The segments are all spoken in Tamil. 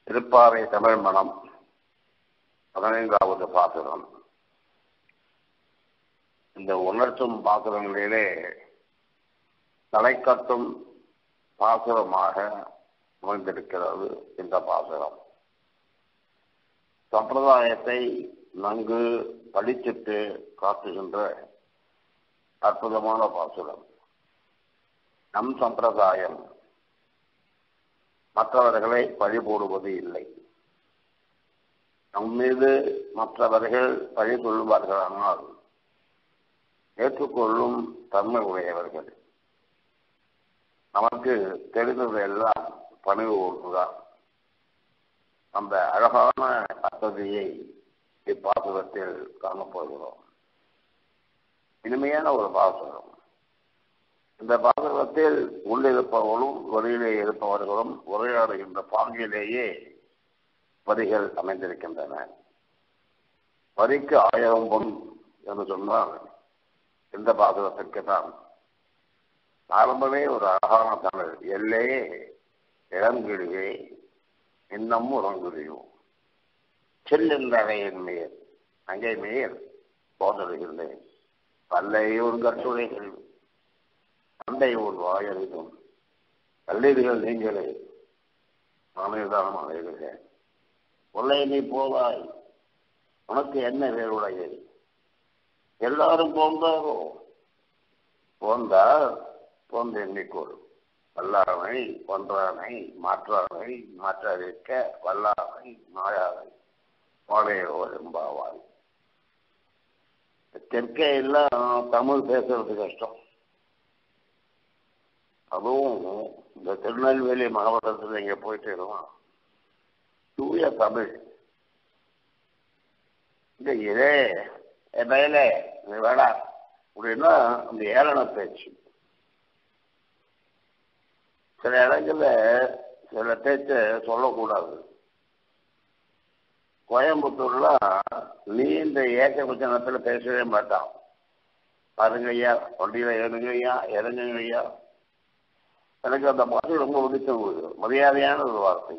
திருப்பாவை தமிழ் மனம் பதினைந்தாவது பாசுரம் இந்த உணர்த்தும் பாசுரங்களிலே தலைக்கட்டும் பாசுரமாக அமைந்திருக்கிறது இந்த பாசுரம் சம்பிரதாயத்தை நன்கு படிச்சிட்டு காட்டுகின்ற அற்புதமான பாசுரம் நம் சம்பிரதாயம் மற்றவர்களை பழி போடுவது இல்லை நம் மீது மற்றவர்கள் பழி கொள்வார்களானால் ஏற்றுக்கொள்ளும் தன்மை உடையவர்கள் நமக்கு தெரிந்ததெல்லாம் பணிவு ஒன்றுதான் அந்த அழகான பദ്ധதியை இப்பாசுரத்தில் காணப்போகிறோம் இனிமையான ஒரு பாசுரம் இந்த பாசுரத்தில் உள்ளிருப்பவர்களும் வெளியிலே இருப்பவர்களும் உரையாடுகின்ற பாங்கிலேயே வரிகள் அமைந்திருக்கின்றன வரிக்கு ஆயிரம் பொன் என்று சொன்னால் இந்த பாசுரத்திற்கு தான் ஆரம்பமே ஒரு அழகான தமிழ் எல்லே இளங்கிழியே இன்னமும் உறங்குறியும் செல்லுந்த அவையின் மேல் அங்கே மேல் போதடுகின்றேன் பல்லையூர் கட்டுரைகள் தந்தை ஒரு வாயறிதும் கல்லீடுகள் நீங்களே நானேதான் அழைகிறேன் உள்ளே நீ போவாய் உனக்கு என்ன வேறுடையது எல்லாரும் போந்தாரோ போந்தால் போந்த எண்ணிக்கொள் வல்லாமை ஒன்றானை மாற்றானை மாற்றாதிருக்க வல்லாமை மாயாவை வாழையோ எம்பாவாய் தெற்கே எல்லாம் தமிழ் பேசுறது கஷ்டம் அதுவும் இந்த திருநெல்வேலி மாவட்டத்தில் இங்க போயிட்டு இருக்கோம் தூய தமிழ் இந்த இதே மேல வேடா அப்படின்னா இந்த ஏளன பேச்சு சில இடங்கள்ல சில பேச்ச சொல்லக்கூடாது கோயம்புத்தூர்லாம் நீ இந்த ஏக்கபட்சணத்துல பேசவே மாட்டான் பாருங்க ஐயா வண்டியில ஏறுங்க ஐயா இறங்குங்க ஐயா எனக்கு அந்த வார்த்தை ரொம்ப பிடிச்ச ஒரு மரியாதையான ஒரு வார்த்தை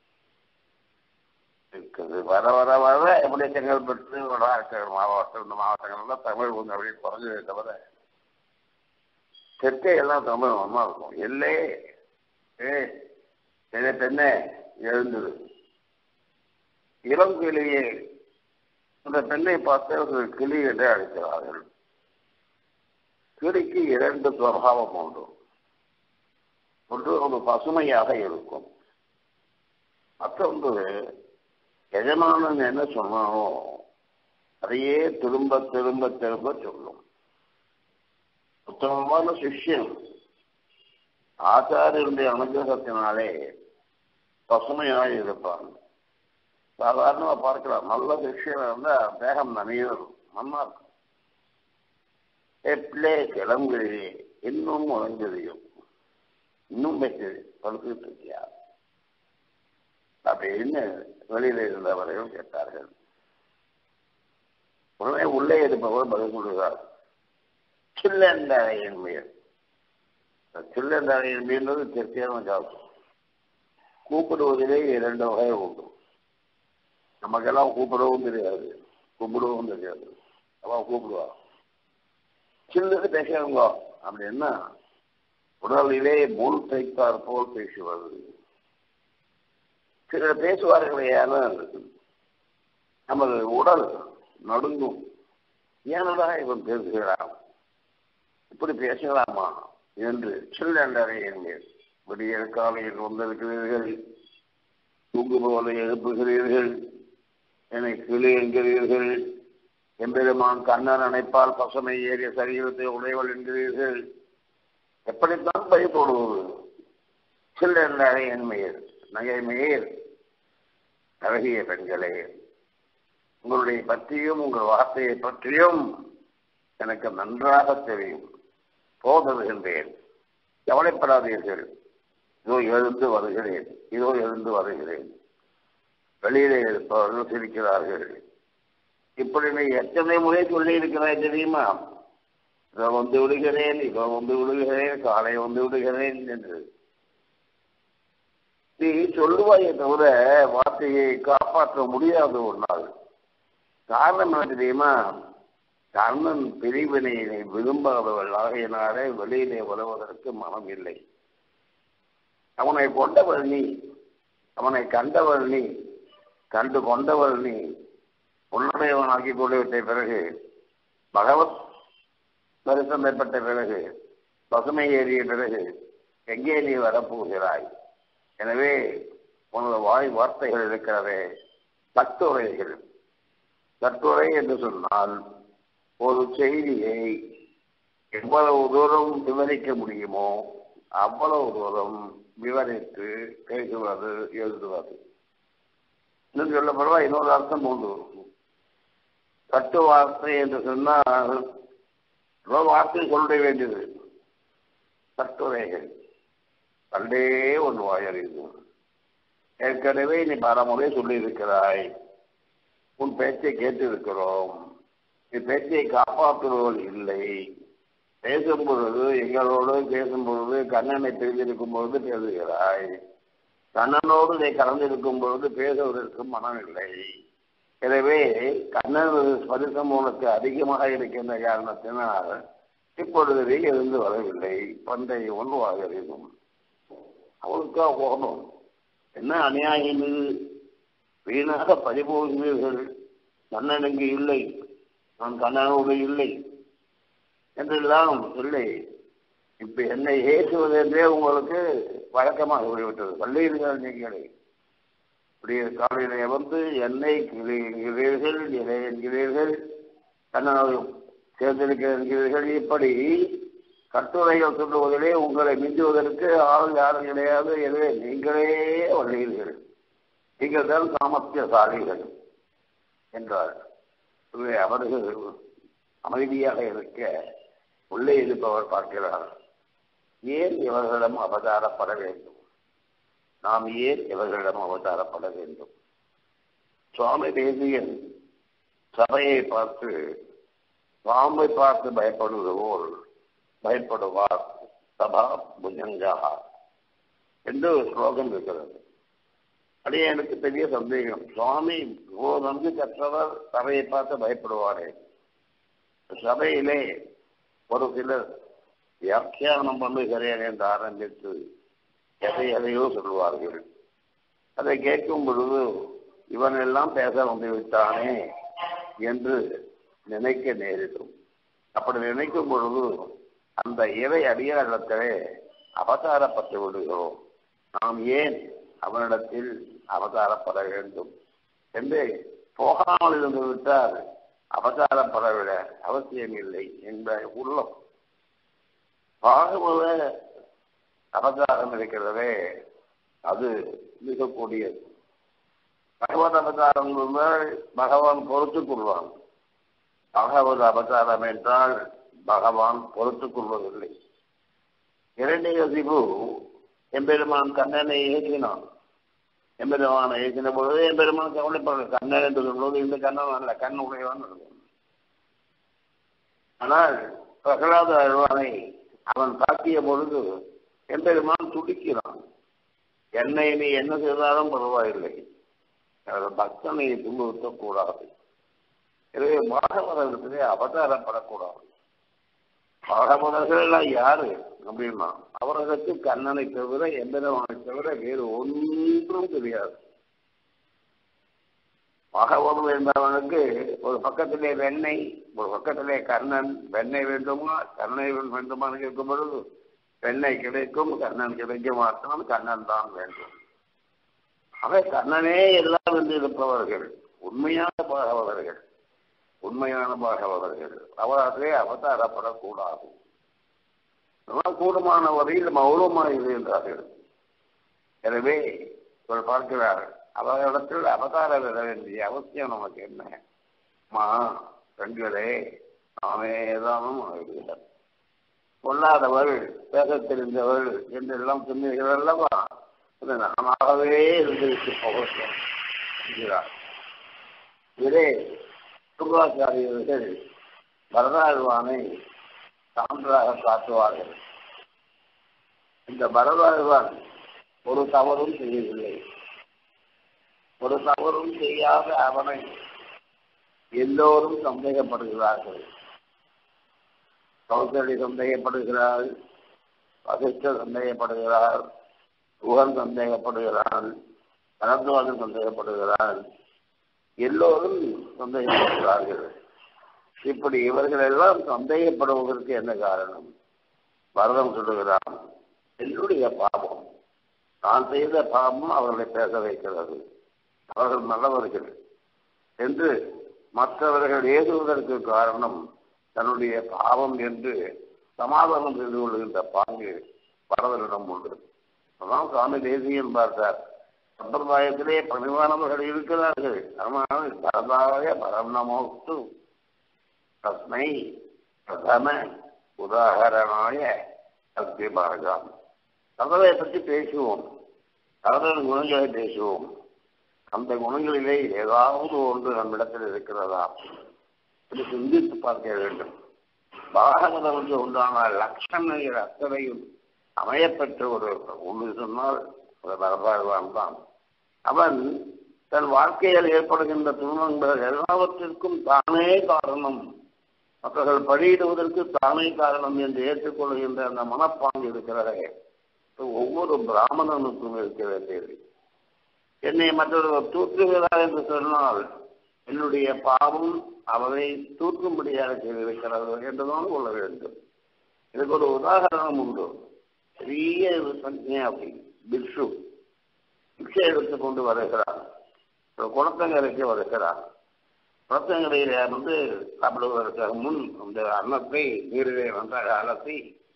இருக்குது வர வர வர எப்படி செங்கல்பட்டு வட மாவட்டம் இந்த மாவட்டங்கள்லாம் தமிழ் கொஞ்சம் அப்படியே குறைஞ்சதே தவிர தெற்கே எல்லாம் தமிழ் ஒன்றா இருக்கும் இல்லை ஏ என்ன பெண்ணே எழுந்தது இளங்கிளியே அந்த பெண்ணை பார்த்து ஒரு கிளி என்று அழைக்கிறார்கள் கிளிக்கு இரண்டு சுவாவம் உண்டு ஒன்று ஒரு பசுமையாக இருக்கும் மற்றொன்று எஜமானன் என்ன சொன்னானோ அதையே திரும்ப திரும்ப திரும்ப சொல்லும் உத்தமமான சிஷ்யன் ஆச்சாரியனுடைய அனுகிரகத்தினாலே பசுமையாக இருப்பான் சாதாரணமா பார்க்கலாம் நல்ல விஷயம் இருந்தா தேகம் நனையும் நன்னா இருக்கும் எப்பிளே கிளம்புகிறே இன்னும் உழைஞ்சதையும் இன்னும் பெற்று படுத்துட்டு இருக்கியா அப்படின்னு வெளியில இருந்தவர்கள் கேட்டார்கள் உடனே உள்ளே இருப்பவர் பதில் சொல்லுகிறார் சில்லந்தரையின் மேல் சில்லந்தரையின் மீன்றது தெற்கேன காக்கும் கூப்பிடுவதிலே இரண்டு வகை உண்டு நமக்கெல்லாம் கூப்பிடவும் தெரியாது கூப்பிடவும் தெரியாது அவன் கூப்பிடுவா சில்லுக்கு பேசுங்க அப்படின்னா உடலிலே முள் தைத்தார் போல் பேசுவது சிலர் பேசுவார்களேயான நமது உடல் நடுங்கும் ஏனடா இவன் பேசுகிறான் இப்படி பேசலாமா என்று சில்லண்டரை என்கிறேன் விடிய காலையில் வந்திருக்கிறீர்கள் தூங்குபவரை எழுப்புகிறீர்கள் என்னை கிளி என்கிறீர்கள் எம்பெருமான் கண்ணன் அணைப்பால் பசுமை ஏறிய சரீரத்தை உடையவள் என்கிறீர்கள் எப்படித்தான் பை போடுவது சில்லறை என் மேல் நகை மேல் அழகிய பெண்களே உங்களுடைய பற்றியும் உங்கள் வார்த்தையை பற்றியும் எனக்கு நன்றாக தெரியும் போதருகின்றேன் கவலைப்படாதீர்கள் இதோ எழுந்து வருகிறேன் இதோ எழுந்து வருகிறேன் வெளியிலே இருப்பவர்கள் சிரிக்கிறார்கள் இப்படி நீ எத்தனை முறை சொல்லி இருக்கிறாய் தெரியுமா இதோ வந்து விடுகிறேன் இதோ வந்து விடுகிறேன் காலை வந்து விடுகிறேன் என்று நீ சொல்லுவாயே தவிர வார்த்தையை காப்பாற்ற முடியாது ஒரு நாள் காரணம் என்ன தெரியுமா கர்ணன் பிரிவினையை விரும்பாதவள் ஆகையினாலே வெளியிலே வருவதற்கு மனம் இல்லை அவனை கொண்டவள் நீ அவனை கண்டவள் நீ கண்டு கொண்டவள் நீ உன்னுடையவனாக்கி கொண்டு விட்ட பிறகு பகவத் தரிசனம் ஏற்பட்ட பிறகு பசுமை ஏறிய பிறகு எங்கே நீ வரப்போகிறாய் எனவே உனது வாய் வார்த்தைகள் இருக்கிறதே கட்டுரைகள் கட்டுரை என்று சொன்னால் ஒரு செய்தியை எவ்வளவு தூரம் விவரிக்க முடியுமோ அவ்வளவு தூரம் விவரித்து பேசுவது எழுதுவது இன்னும் சொல்லப்படுவா இன்னொரு அர்த்தம் உண்டு கட்டு வார்த்தை என்று சொன்னால் ரொம்ப வார்த்தை சொல்ல வேண்டியது கட்டுரைகள் பண்டே ஒன்று வாயறிவு ஏற்கனவே நீ பல முறை சொல்லியிருக்கிறாய் உன் பேச்சை கேட்டிருக்கிறோம் நீ பேச்சை காப்பாற்றுபவள் இல்லை பேசும் பொழுது எங்களோடு பேசும் பொழுது கண்ணனை பிரிந்திருக்கும் பொழுது பேசுகிறாய் கண்ணனோடு நீ கலந்திருக்கும் பொழுது பேசுவதற்கு மனம் இல்லை எனவே கண்ணன் ஸ்பரிசம் உனக்கு அதிகமாக இருக்கின்ற காரணத்தினால் இப்பொழுது நீ இருந்து வரவில்லை பண்டைய ஒன்றுவாக இருக்கும் அவளுக்கா போகணும் என்ன அநியாயம் இது வீணாக பறிபோகிறீர்கள் கண்ணன் இங்கு இல்லை நான் கண்ணனோடு இல்லை என்றெல்லாம் இல்லை இப்ப என்னை ஏற்றுவது என்றே உங்களுக்கு வழக்கமாக போய்விட்டது வள்ளியிருந்தால் நீங்களே இப்படி காலையிலே வந்து என்னை என்கிறீர்கள் இதை என்கிறீர்கள் கண்ணனோடு சேர்ந்திருக்கிற என்கிறீர்கள் இப்படி கட்டுரைகள் சொல்லுவதிலே உங்களை மிஞ்சுவதற்கு ஆள் யாரும் கிடையாது எனவே நீங்களே வள்ளியீர்கள் நீங்கள் தான் சாமர்த்தியசாலிகள் என்றார் இவை அவர்கள் அமைதியாக இருக்க உள்ளே இருப்பவர் பார்க்கிறார் ஏன் இவர்களிடம் அவதாரப்பட வேண்டும் நாம் ஏன் இவர்களிடம் அவதாரப்பட வேண்டும் சுவாமி தேசியன் சபையை பார்த்து பாம்பை பார்த்து பயப்படுவது போல் பயப்படுவார் சபா புஜங்கா என்று ஒரு ஸ்லோகம் இருக்கிறது அது எனக்கு பெரிய சந்தேகம் சுவாமி ஓ நன்கு கற்றவர் சபையை பார்த்து பயப்படுவாரே சபையிலே ஒரு சிலர் வியாக்கியானம் பண்ணுகிறேன் என்று ஆரம்பித்து எதை எதையோ சொல்வார்கள் அதை கேட்கும் பொழுது இவன் எல்லாம் பேச வந்து விட்டானே என்று நினைக்க நேரிடும் அப்படி நினைக்கும் பொழுது அந்த இறை அடியாரிடத்திலே அவதாரப்பட்டு விடுகிறோம் நாம் ஏன் அவனிடத்தில் அவதாரப்பட வேண்டும் என்று போகாமல் இருந்து விட்டால் அவதாரப்படவிட அவசியம் இல்லை என்ற உள்ளம் பாகுபத அவதாரம் இருக்கிறதே அது மிக கொடியது பகவத் அவதாரம் இருந்தால் பகவான் பொறுத்துக் கொள்வான் பகவத் அவதாரம் என்றால் பகவான் பொறுத்துக் கொள்வதில்லை இரண்டிகசிபு எம்பெருமான் கண்ணனை ஏற்றினான் எம்பெருமானை ஏற்றின பொழுது எம்பெருமான் கவலைப்படுற கண்ணன் என்று சொல்வது இந்த கண்ணன் அல்ல கண் உடையவன் ஆனால் பிரகலாத அழ்வானை அவன் தாக்கிய பொழுது எம்பெருமான் துடிக்கிறான் என்னை நீ என்ன செய்தாலும் பரவாயில்லை பக்தனை துன்புறுத்தக்கூடாது எனவே பாகவதத்திலே அவதாரப்படக்கூடாது பாகவதர்கள் எல்லாம் யாரு அப்படின்னா அவர்களுக்கு கண்ணனை தவிர எம்பெருமானை தவிர வேறு ஒன்றும் தெரியாது பாகவதம் என்பவனுக்கு ஒரு பக்கத்திலே வெண்ணெய் ஒரு பக்கத்திலே கர்ணன் வெண்ணெய் வேண்டுமா கர்ணனை வேண்டுமான்னு கேட்கும் பொழுது வெண்ணெய் கிடைக்கும் கர்ணன் கிடைக்க மாட்டான் கண்ணன் தான் வேண்டும் அவை கண்ணனே எல்லாம் என்று இருப்பவர்கள் உண்மையான பாகவதர்கள் உண்மையான பாகவதர்கள் அவர்களே அவதாரப்படக்கூடாது கூடுமான வரையில் மௌனமாக இருக்கின்றார்கள் எனவே இவர் பார்க்கிறார்கள் அவர்களிடத்தில் அவதாரம் விட வேண்டிய அவசியம் நமக்கு என்ன மா பெண்களே நாமே ஏதானும் ஆகிவிடும் பொல்லாதவள் பேச தெரிந்தவள் என்றெல்லாம் சொன்னீர்கள் அல்லவா அது நானாகவே இருந்துவிட்டு போகிறார் இதே துர்காச்சாரியர்கள் பரதாழ்வானை சான்றாக காட்டுவார்கள் இந்த பரதாழ்வான் ஒரு தவறும் செய்யவில்லை ஒரு தவறும் செய்யாத அவனை எல்லோரும் சந்தேகப்படுகிறார்கள் கௌசலி சந்தேகப்படுகிறாள் வசிஷ்ட சந்தேகப்படுகிறார் குகன் சந்தேகப்படுகிறான் பரத்வாஜன் சந்தேகப்படுகிறான் எல்லோரும் சந்தேகப்படுகிறார்கள் இப்படி இவர்கள் எல்லாம் சந்தேகப்படுவதற்கு என்ன காரணம் பரதம் சொல்லுகிறான் என்னுடைய பாவம் நான் செய்த பாவம் அவர்களை பேச வைக்கிறது அவர்கள் நல்லவர்கள் என்று மற்றவர்கள் ஏதுவதற்கு காரணம் தன்னுடைய பாவம் என்று சமாதானம் செய்து கொள்கின்ற பாங்கு பரதனிடம் உண்டு அதான் சுவாமி தேசியம் பார்த்தார் சம்பிரதாயத்திலே பணிவானவர்கள் இருக்கிறார்கள் ஆனால் பரதாய பரம் நமோஸ்து தஸ்மை பிரதம உதாகரணாய அக்தி பாரதம் கதவை பற்றி பேசுவோம் கதவின் குணங்களை பேசுவோம் அந்த குணங்களிலே ஏதாவது ஒன்று நம்மிடத்தில் இருக்கிறதா இது சிந்தித்து பார்க்க வேண்டும் பாகவதம் வந்து உண்டான லட்சணங்கள் அத்தனையும் அமையப்பெற்ற ஒரு ஒன்று சொன்னால் அது பரபாழ்வான் தான் அவன் தன் வாழ்க்கையில் ஏற்படுகின்ற துன்பங்கள் எல்லாவற்றிற்கும் தானே காரணம் மற்றவர்கள் பழியிடுவதற்கு தானே காரணம் என்று ஏற்றுக்கொள்கின்ற அந்த மனப்பாங்கு இருக்கிறதே ஒவ்வொரு பிராமணனுக்கும் இருக்க வேண்டியது என்னை மற்றொருவர் தூற்றுகிறார் என்று சொன்னால் என்னுடைய பாவம் அவரை தூற்றும்படியாக செய்திருக்கிறது என்றுதான் கொள்ள வேண்டும் இதுக்கு ஒரு உதாரணம் உண்டு பெரிய சன்னியாசி பிக்ஷு பிக்ஷை எடுத்துக் கொண்டு வருகிறார் குளத்தங்கரைக்கு வருகிறார் குளத்தங்கரையில வந்து சாப்பிடுவதற்கு முன் அந்த அன்னத்தை நீரிலே நன்றாக அலசி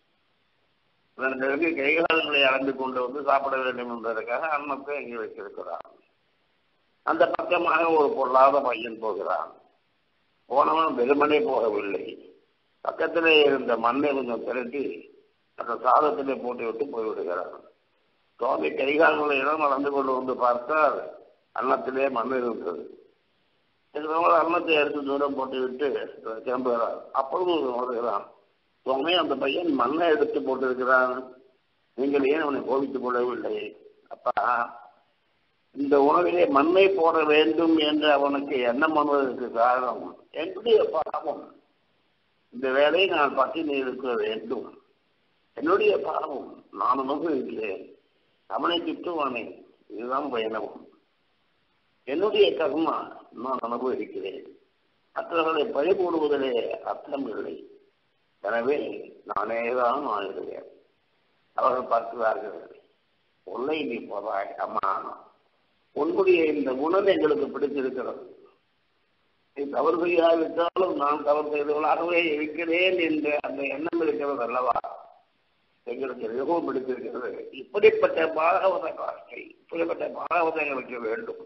அதன் பிறகு கைகால்களை அளந்து கொண்டு வந்து சாப்பிட வேண்டும் என்பதற்காக அன்னத்தை அங்கே வைத்திருக்கிறார் அந்த பக்கமாக ஒரு பொருளாத பையன் போகிறான் போனவன் வெறுமனே போகவில்லை பக்கத்திலே இருந்த மண்ணை கொஞ்சம் திரட்டி அந்த சாதத்திலே போட்டு விட்டு போய்விடுகிறான் சுவாமி கைகால்களை இடம் நடந்து கொண்டு வந்து பார்த்தால் அன்னத்திலே மண் இருந்தது இதனால அன்னத்தை எடுத்து தூரம் போட்டு விட்டு கிளம்புகிறார் அப்பொழுது வருகிறான் சுவாமி அந்த பையன் மண்ணை எடுத்து போட்டிருக்கிறான் நீங்கள் ஏன் அவனை கோபித்துக் கொள்ளவில்லை அப்பா இந்த உணவிலே மண்ணை போட வேண்டும் என்று அவனுக்கு எண்ணம் வந்ததற்கு காரணம் என்னுடைய பாவம் இந்த வேலையை நான் பட்டினி இருக்க வேண்டும் என்னுடைய பாவம் நான் அனுபவிக்கிறேன் அவனை திட்டுவானே இதுதான் பயணம் என்னுடைய கர்மா நான் அனுபவிக்கிறேன் மற்றவர்களை பழி போடுவதிலே அர்த்தம் இல்லை எனவே நானே தான் ஆகிறேன் அவர்கள் பார்க்கிறார்கள் உள்ளே நீ போதாய் அம்மா உன்னுடைய இந்த குணம் எங்களுக்கு பிடித்திருக்கிறது நீ தவறு செய்யாவிட்டாலும் நான் தவறு செய்தவளாகவே இருக்கிறேன் என்ற அந்த எண்ணம் இருக்கிறது அல்லவா எங்களுக்கு மிகவும் பிடித்திருக்கிறது இப்படிப்பட்ட பாகவத காட்சி இப்படிப்பட்ட பாகவதம் எங்களுக்கு வேண்டும்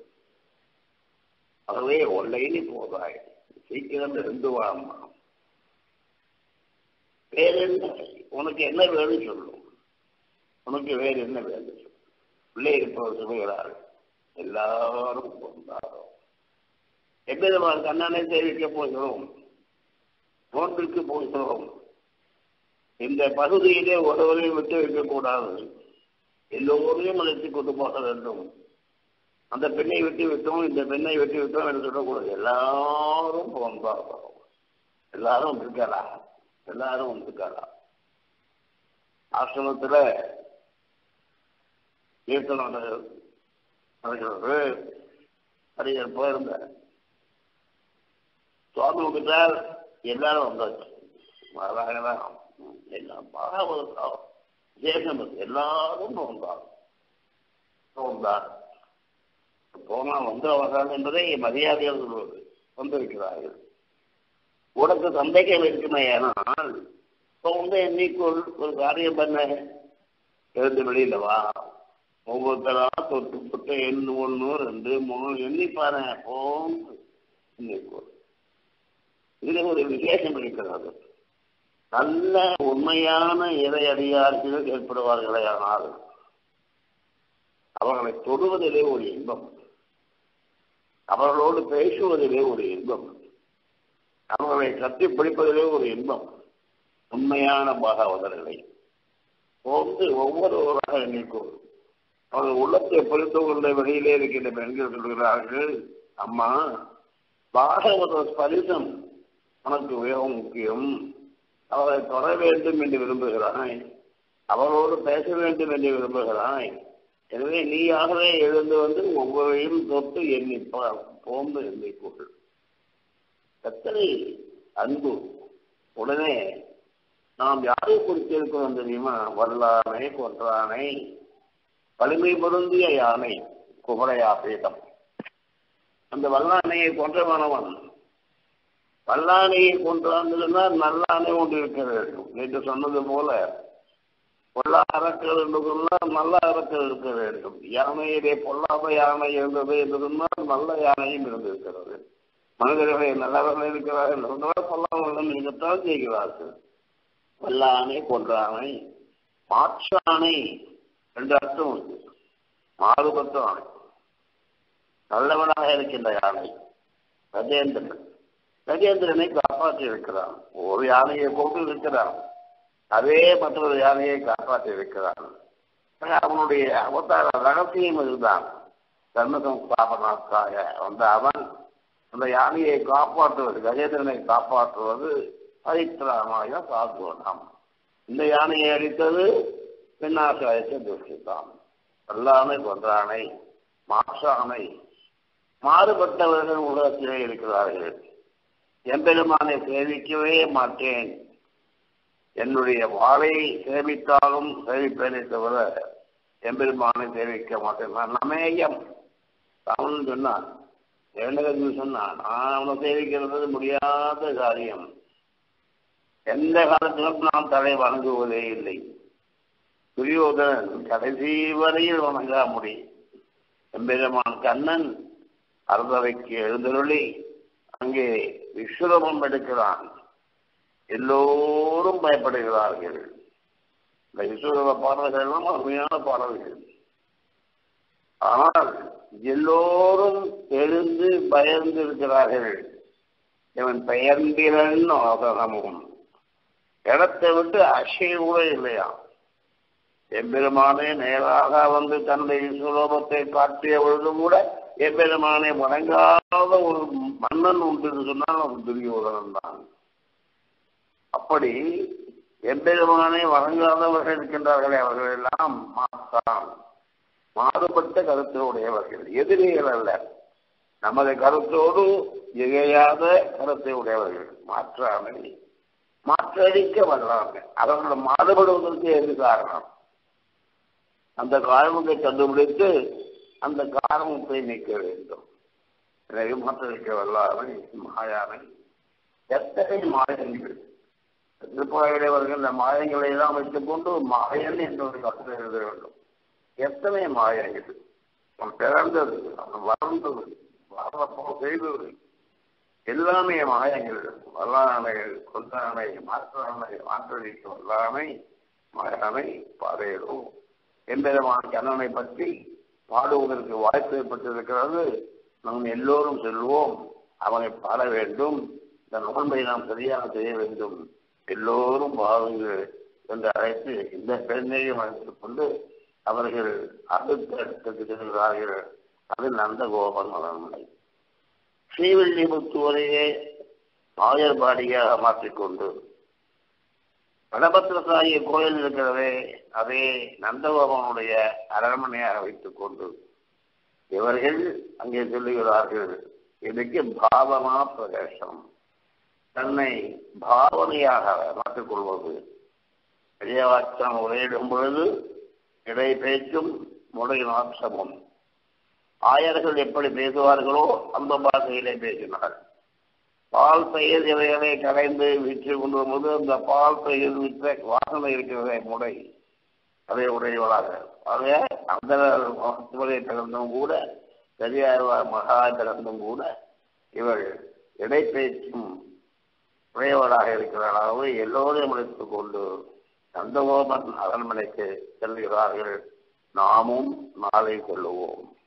ஆகவே ஒல்லைன்னு போதாய் சீக்கிரம் இருந்து வாம்மா வேற என்ன உனக்கு என்ன வேணும் சொல்லும் உனக்கு வேறு என்ன வேணும் சொல்லும் உள்ளே இருப்பவர் சொல்லுகிறார் எல்லாரும் கொண்டாடும் எவ்விதமாக கண்ணனை சேவிக்க போகிறோம் நோன்பிற்கு போகிறோம் இந்த பகுதியிலே ஒருவரையும் விட்டு வைக்கக்கூடாது எல்லோரையும் அழைத்து கொண்டு போக வேண்டும் அந்த பெண்ணை விட்டு விட்டோம் இந்த பெண்ணை விட்டு விட்டோம் என்று சொல்லக்கூடாது எல்லாரும் போந்தாங்க எல்லாரும் வந்திருக்காளா எல்லாரும் வந்திருக்காளா ஆசிரமத்துல கீர்த்தனம் நடக்கிறது அறிஞர் போயிருந்த சுவாமி விட்டால் எல்லாரும் வந்தாச்சு அழகாதான் எல்லாம் பாகவதம் விசேஷம் எல்லாரும் வந்தார் வந்தார் போனா வந்து அவர்கள் என்பதை மரியாதையாக சொல்வது வந்திருக்கிறார்கள் உனக்கு சந்தேகம் இருக்குமே ஆனால் இப்போ வந்து எண்ணிக்கொள் ஒரு காரியம் பண்ண எழுந்து வெளியில வா ஒவ்வொருத்தரா தொட்டு தொட்டு எண்ணு ஒன்று ரெண்டு மூணு எண்ணிப்பாரு போம் எண்ணிக்கொள் இதுல ஒரு விசேஷம் இருக்கிறது நல்ல உண்மையான இறை அடியார்கள் ஏற்படுவார்களே ஆனால் அவர்களை தொடுவதிலே ஒரு இன்பம் அவர்களோடு பேசுவதிலே ஒரு இன்பம் அவர்களை கட்டி பிடிப்பதிலே ஒரு இன்பம் உண்மையான பாகவதர்களை போன்று ஒவ்வொருவராக எண்ணிக்கொள் அவர்கள் உள்ளத்தை புரிந்து கொண்ட வெளியிலே இருக்கின்ற பெண்கள் சொல்கிறார்கள் அம்மா பாகவத ஸ்பரிசம் உனக்கு மிகவும் முக்கியம் அவரை தொட வேண்டும் என்று விரும்புகிறாய் அவரோடு பேச வேண்டும் என்று விரும்புகிறாய் எனவே நீயாகவே எழுந்து வந்து ஒவ்வொருவரையும் தொட்டு எண்ணி போந்து எண்ணிக்கொள் எத்தனை அன்பு உடனே நாம் யாரை குறித்திருக்கிறோம் தெரியுமா வல்லானை கொன்றானை வலிமை பொருந்திய யானை குமரையா பீடம் அந்த வல்லானையை கொன்றவனவன் வல்லானையை கொன்றான் நல்லானை ஒன்று இருக்க வேண்டும் நேற்று சொன்னது போல பொல்லா அறக்கள் என்று சொன்னால் நல்ல அறக்கள் இருக்க வேண்டும் யானையிலே பொல்லாத யானை இருந்தது என்று சொன்னால் நல்ல யானையும் இருந்திருக்கிறது மனிதர்களை நல்லவர்கள் இருக்கிறார்கள் சொன்னால் பொல்லாதவர்களும் இருக்கத்தான் செய்கிறார்கள் வல்லானை கொன்றானை மாற்றானை ரெண்டு அர்த்தம் உண்டு மாறுபட்ட ஆணை நல்லவனாக இருக்கின்ற யானை கஜேந்திரன் கஜேந்திரனை காப்பாற்றி இருக்கிறான் ஒரு யானையை கொண்டு இருக்கிறான் அதே மற்றொரு யானையை காப்பாற்றி இருக்கிறான் அவனுடைய அவதார ரகசியம் இதுதான் தர்மசம் ஸ்தாபனாக்காக வந்த அவன் அந்த யானையை காப்பாற்றுவது கஜேந்திரனை காப்பாற்றுவது பரித்திரமாக சாதுவனாம் இந்த யானையை அடித்தது பின்னாசாயத்தை துஷ்டித்தான் வல்லானை கொன்றானை மாற்றானை மாறுபட்டவர்கள் உலகத்திலே இருக்கிறார்கள் எம்பெருமானை சேவிக்கவே மாட்டேன் என்னுடைய வாழை சேவித்தாலும் சேவிப்பேனே தவிர எம்பெருமானை சேவிக்க மாட்டேன் நான் நமேயம் அவன் சொன்னான் ஏண்டகன் சொன்னான் நான் அவனை சேவிக்கிறது முடியாத காரியம் எந்த காலத்திலும் நாம் தலை வணங்குவதே இல்லை துரியோதனன் கடைசி வரையில் வணங்கா முடியும் எம்பெருமான் கண்ணன் அறுதவைக்கு எழுந்தருளி அங்கே விஸ்வரூபம் எடுக்கிறான் எல்லோரும் பயப்படுகிறார்கள் இந்த விஸ்வரூப பாடல்கள் எல்லாம் அருமையான பாடல்கள் ஆனால் எல்லோரும் எழுந்து பயந்து இருக்கிறார்கள் இவன் பெயர்ந்திரன் ஆதனமும் இடத்தை விட்டு அசை கூட இல்லையா எம்பெருமானே நேராக வந்து தன்னுடைய விஸ்வரூபத்தை காட்டிய பொழுதும் கூட எம்பெருமானை வணங்காத ஒரு மன்னன் உண்டு சொன்னால் அவன் துரியோதனன் தான் அப்படி எம்பெருமானை வணங்காதவர்கள் இருக்கின்றார்களே அவர்கள் எல்லாம் மாத்தான் மாறுபட்ட கருத்து உடையவர்கள் எதிரிகள் அல்ல நமது கருத்தோடு இகையாத கருத்தை உடையவர்கள் மாற்றாமை மாற்றடிக்க வர்றாங்க அவர்கள் மாறுபடுவதற்கு எது காரணம் அந்த காரணத்தை கண்டுபிடித்து அந்த காரணத்தை நீக்க வேண்டும் எனவே மாற்றடிக்க வல்லாமை மாயானை எத்தனை மாயங்கள் திருப்பாயுடையவர்கள் இந்த மாயங்களை எல்லாம் வைத்துக் கொண்டு மாயன் என்று ஒரு கருத்து எழுத வேண்டும் எத்தனை மாயங்கள் அவன் பிறந்தது அவன் வளர்ந்தது வளர்ப்போ செய்தது எல்லாமே மாயங்கள் வல்லானை கொந்தானை மாற்றானை மாற்றடிக்க வல்லாமை மாயானை பாதையிலோ எம்பெருமான கண்ணனை பற்றி பாடுவதற்கு வாய்ப்பு ஏற்பட்டிருக்கிறது நாம் எல்லோரும் செல்வோம் அவனை பாட வேண்டும் இந்த நோன்பை நாம் சரியாக செய்ய வேண்டும் எல்லோரும் வாருங்கள் என்று அழைத்து இந்த பெண்ணையும் அழைத்துக் கொண்டு அவர்கள் அடுத்த இடத்துக்கு செல்கிறார்கள் அது நந்தகோபன் மலர்மலை ஸ்ரீவில்லிபுத்தூரையே ஆயர்பாடியாக மாற்றிக்கொண்டு வடபத்திரசாயி கோயில் இருக்கிறதே அதே நந்தகோபனுடைய அரண்மனையாக வைத்துக் கொண்டு இவர்கள் அங்கே சொல்லுகிறார்கள் இதுக்கு பாவமா பிரதேசம் தன்னை பாவனையாக மாற்றிக்கொள்வது பெரியவாச்சம் உரையிடும் பொழுது இடை பேச்சும் முறை நாட்சமும் ஆயர்கள் எப்படி பேசுவார்களோ அந்த பாஷையிலே பேசினார் பால் பெயர் இவைகளை கலைந்து விற்று கொண்டு வரும்போது அந்த பால் பெயர் விற்ற வாசனை இருக்கிறதே முறை அதை உடையவளாக ஆக அந்த முறை பிறந்தும் கூட பெரியார் மகா பிறந்தும் கூட இவள் இடைப்பேச்சும் உடையவளாக இருக்கிறாளாகவே எல்லோரையும் அழைத்துக் கொண்டு நந்தகோபன் அரண்மனைக்கு செல்கிறார்கள் நாமும் நாளை செல்லுவோம்